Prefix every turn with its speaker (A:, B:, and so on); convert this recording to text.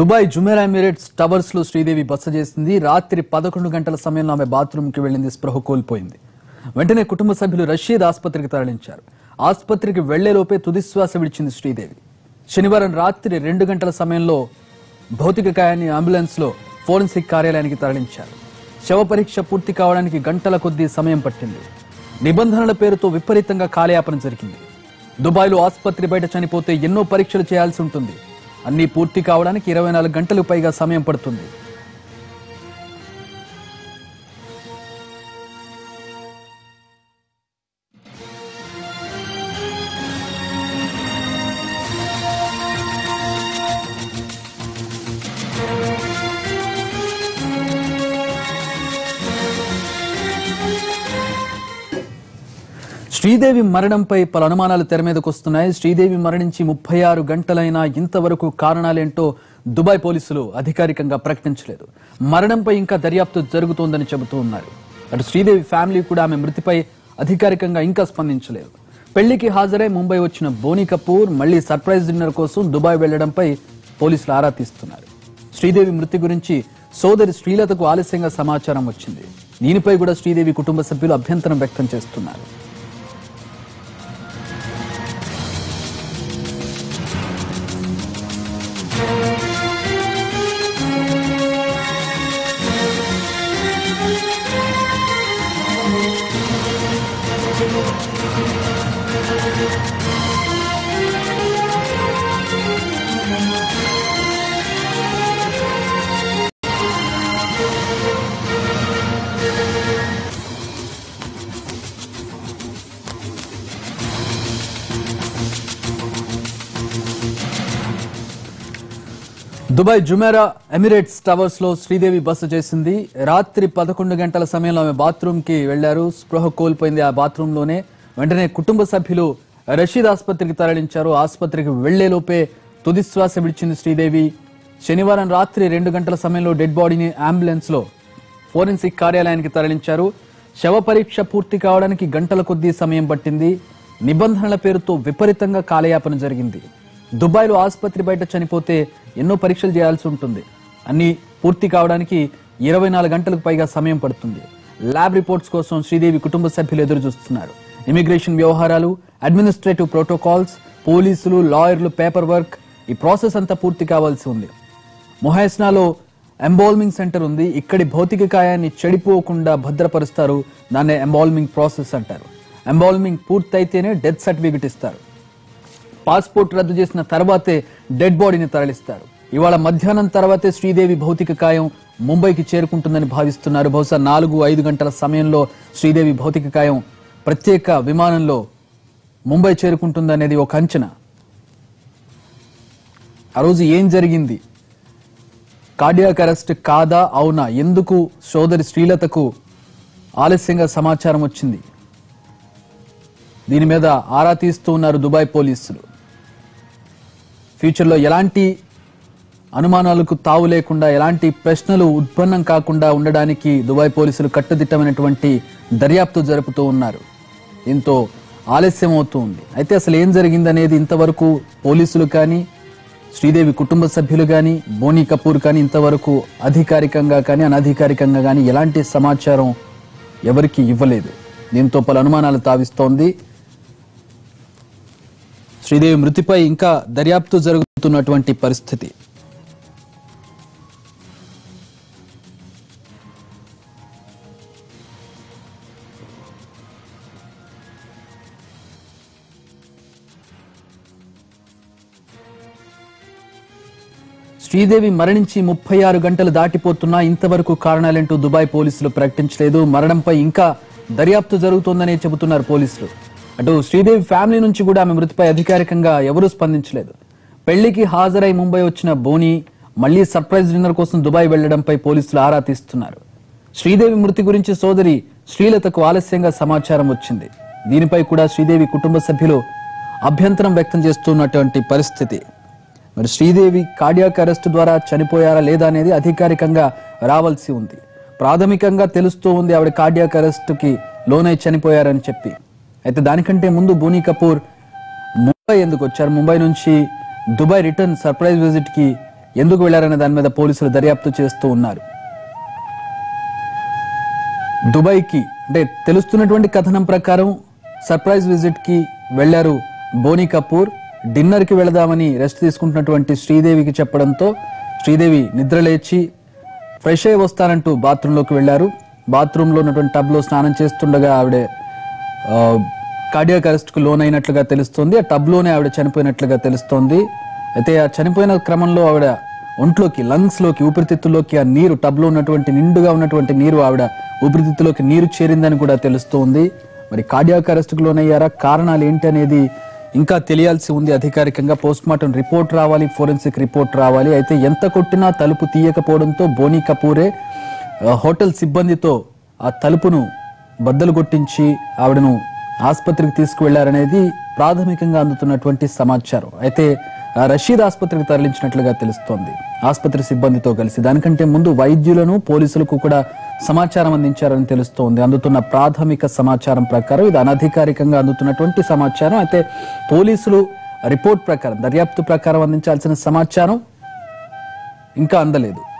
A: Dubai జుమెరా Emirates towers లో శ్రీదేవి బస చేసింది రాత్రి పదకొండు గంటల సమయంలో ఆమె బాత్రూమ్ కి వెళ్లింది స్పృహ కోల్పోయింది వెంటనే కుటుంబ సభ్యులు రషీద్ ఆసుపత్రికి తరలించారు ఆసుపత్రికి వెళ్లేలోపే తుదిశ్వాస విడిచింది శ్రీదేవి శనివారం రాత్రి రెండు గంటల సమయంలో భౌతిక కాయాన్ని అంబులెన్స్ లో ఫోరెన్సిక్ కార్యాలయానికి తరలించారు శవ పరీక్ష పూర్తి కావడానికి గంటల కొద్దీ సమయం పట్టింది నిబంధనల పేరుతో విపరీతంగా కాలయాపన జరిగింది దుబాయ్లో ఆసుపత్రి బయట చనిపోతే ఎన్నో పరీక్షలు చేయాల్సి ఉంటుంది అన్ని పూర్తి కావడానికి ఇరవై నాలుగు గంటలు పైగా సమయం పడుతుంది శ్రీదేవి మరణంపై పలు అనుమానాలు తెర మీదకు వస్తున్నాయి శ్రీదేవి మరణించి ముప్పై ఆరు గంటలైనా ఇంతవరకు కారణాలేంటో దుబాయ్ పోలీసులు అధికారికంగా ప్రకటించలేదు మరణంపై ఇంకా దర్యాప్తు జరుగుతోందని చెబుతూ ఉన్నారు అటు శ్రీదేవి ఫ్యామిలీ కూడా ఆమె మృతిపై అధికారికంగా ఇంకా స్పందించలేదు పెళ్లికి హాజరై ముంబై వచ్చిన బోనీ కపూర్ మళ్లీ సర్ప్రైజ్ డిన్నర్ కోసం దుబాయ్ వెళ్లడంపై పోలీసులు ఆరా తీస్తున్నారు శ్రీదేవి మృతి గురించి సోదరి శ్రీలతకు ఆలస్యంగా సమాచారం వచ్చింది దీనిపై కూడా శ్రీదేవి కుటుంబ సభ్యులు అభ్యంతరం వ్యక్తం చేస్తున్నారు దుబాయ్ జుమేరా ఎమిరేట్స్ టవర్స్ లో శ్రీదేవి బస చేసింది రాత్రి పదకొండు గంటల సమయంలో ఆమె బాత్రూమ్ కి వెళ్లారు స్పృహ కోల్పోయింది ఆ బాత్రూమ్ లోనే వెంటనే కుటుంబ సభ్యులు రషీద్ ఆసుపత్రికి తరలించారు ఆసుపత్రికి వెళ్లేలోపే తుదిశ్వాస విడిచింది శ్రీదేవి శనివారం రాత్రి రెండు గంటల సమయంలో డెడ్ బాడీని అంబులెన్స్ లో ఫోరెన్సిక్ కార్యాలయానికి తరలించారు శవ పరీక్ష పూర్తి కావడానికి గంటల కొద్దీ సమయం పట్టింది నిబంధనల పేరుతో విపరీతంగా కాలయాపన జరిగింది దుబాయ్లో ఆసుపత్రి బయట చనిపోతే ఎన్నో పరీక్షలు చేయాల్సి ఉంటుంది అన్ని పూర్తి కావడానికి ఇరవై నాలుగు గంటలకు పైగా సమయం పడుతుంది ల్యాబ్ రిపోర్ట్స్ కోసం శ్రీదేవి కుటుంబ సభ్యులు ఎదురు చూస్తున్నారు ఇమిగ్రేషన్ వ్యవహారాలు అడ్మినిస్ట్రేటివ్ ప్రోటోకాల్స్ పోలీసులు లాయర్లు పేపర్ వర్క్ ఈ ప్రాసెస్ అంతా పూర్తి కావాల్సి ఉంది మొహాస్నాలో ఎంబాల్మింగ్ సెంటర్ ఉంది ఇక్కడి భౌతిక కాయాన్ని చెడిపోకుండా భద్రపరుస్తారు దాన్నే ఎంబాల్మింగ్ ప్రాసెస్ అంటారు ఎంబాల్మింగ్ పూర్తయితేనే డెత్ సర్టిఫికెట్ ఇస్తారు పాస్పోర్ట్ రద్దు చేసిన తర్వాతే డెడ్ బాడీని తరలిస్తారు ఇవాళ మధ్యాహ్నం తర్వాతే శ్రీదేవి భౌతిక కాయం ముంబైకి చేరుకుంటుందని భావిస్తున్నారు బహుశా నాలుగు ఐదు గంటల సమయంలో శ్రీదేవి భౌతిక కాయం ప్రత్యేక విమానంలో ముంబై చేరుకుంటుందనేది ఒక అంచనా ఆ రోజు ఏం జరిగింది కార్డియాక్ అరెస్ట్ కాదా అవునా ఎందుకు సోదరి శ్రీలతకు ఆలస్యంగా సమాచారం వచ్చింది దీని మీద ఆరా తీస్తూ ఉన్నారు దుబాయ్ పోలీసులు ఫ్యూచర్లో ఎలాంటి అనుమానాలకు తావు లేకుండా ఎలాంటి ప్రశ్నలు ఉత్పన్నం కాకుండా ఉండడానికి దుబాయ్ పోలీసులు కట్టుదిట్టమైనటువంటి దర్యాప్తు జరుపుతూ ఉన్నారు దీంతో ఆలస్యం అవుతూ ఉంది అయితే అసలు ఏం జరిగిందనేది ఇంతవరకు పోలీసులు కానీ శ్రీదేవి కుటుంబ సభ్యులు కానీ బోనీ కపూర్ కానీ ఇంతవరకు అధికారికంగా కానీ అనధికారికంగా కానీ ఎలాంటి సమాచారం ఎవరికి ఇవ్వలేదు దీంతో పలు అనుమానాలు తావిస్తోంది శ్రీదేవి మృతిపై ఇంకా దర్యాప్తు జరుగుతున్నటువంటి పరిస్థితి శ్రీదేవి మరణించి ముప్పై ఆరు గంటలు దాటిపోతున్నా ఇంతవరకు కారణాలేంటూ దుబాయ్ పోలీసులు ప్రకటించలేదు మరణంపై ఇంకా దర్యాప్తు జరుగుతోందనే చెబుతున్నారు పోలీసులు అటు శ్రీదేవి ఫ్యామిలీ నుంచి కూడా ఆమె మృతిపై అధికారికంగా ఎవరూ స్పందించలేదు పెళ్లికి హాజరై ముంబై వచ్చిన బోని మళ్లీ సర్ప్రైజ్ డిన్నర్ కోసం దుబాయ్ వెళ్లడంపై పోలీసులు ఆరా తీస్తున్నారు శ్రీదేవి మృతి గురించి సోదరి శ్రీలతకు ఆలస్యంగా సమాచారం వచ్చింది దీనిపై కూడా శ్రీదేవి కుటుంబ సభ్యులు అభ్యంతరం వ్యక్తం చేస్తున్నటువంటి పరిస్థితి మరి శ్రీదేవి కార్డియాక్ అరెస్ట్ ద్వారా చనిపోయారా లేదా అనేది అధికారికంగా రావాల్సి ఉంది ప్రాథమికంగా తెలుస్తూ ఉంది ఆవిడ కార్డియాక్ అరెస్ట్ కి లోనై చనిపోయారని చెప్పి అయితే దానికంటే ముందు బోనీ కపూర్ ముంబై ఎందుకు వచ్చారు ముంబై నుంచి దుబాయ్ రిటర్న్ సర్ప్రైజ్ విజిట్ కి ఎందుకు వెళ్లారనే దాని మీద పోలీసులు దర్యాప్తు చేస్తూ ఉన్నారు దుబాయ్కి అంటే తెలుస్తున్నటువంటి కథనం ప్రకారం సర్ప్రైజ్ విజిట్ కి వెళ్లారు బోనీ కపూర్ డిన్నర్ కి వెళదామని రెస్ట్ తీసుకుంటున్నటువంటి శ్రీదేవికి చెప్పడంతో శ్రీదేవి నిద్రలేచి ఫ్రెష్ అయి వస్తానంటూ బాత్రూంలోకి వెళ్లారు బాత్రూంలో ఉన్నటువంటి టబ్ లో స్నానం చేస్తుండగా ఆవిడ కార్డియాక్ అరెస్ట్ కు లోనైనట్లుగా తెలుస్తోంది ఆ టబ్ లోనే ఆవిడ చనిపోయినట్లుగా తెలుస్తోంది అయితే ఆ చనిపోయిన క్రమంలో ఆవిడ ఒంట్లోకి లంగ్స్ లోకి ఊపిరితిత్తుల్లోకి ఆ నీరు టబ్ లో ఉన్నటువంటి నిండుగా ఉన్నటువంటి నీరు ఆవిడ ఊపిరితిత్తులోకి నీరు చేరిందని కూడా తెలుస్తోంది మరి కార్డియాక్ అరెస్ట్ కు లోనయ్యారా కారణాలు ఏంటి అనేది ఇంకా తెలియాల్సి ఉంది అధికారికంగా పోస్ట్ మార్టం రిపోర్ట్ రావాలి ఫోరెన్సిక్ రిపోర్ట్ రావాలి అయితే ఎంత కొట్టినా తలుపు తీయకపోవడంతో బోనీ కపూరే ఆ, హోటల్ సిబ్బందితో ఆ తలుపును బద్దలు కొట్టించి ఆవిడను ఆసుపత్రికి తీసుకువెళ్లారనేది ప్రాథమికంగా అందుతున్నటువంటి సమాచారం అయితే ఆ, రషీద్ ఆసుపత్రికి తరలించినట్లుగా తెలుస్తోంది ఆసుపత్రి సిబ్బందితో కలిసి దానికంటే ముందు వైద్యులను పోలీసులకు కూడా సమాచారం అందించారని తెలుస్తోంది అందుతున్న ప్రాథమిక సమాచారం ప్రకారం ఇది అనధికారికంగా అందుతున్నటువంటి సమాచారం అయితే పోలీసులు రిపోర్ట్ ప్రకారం దర్యాప్తు ప్రకారం అందించాల్సిన సమాచారం ఇంకా అందలేదు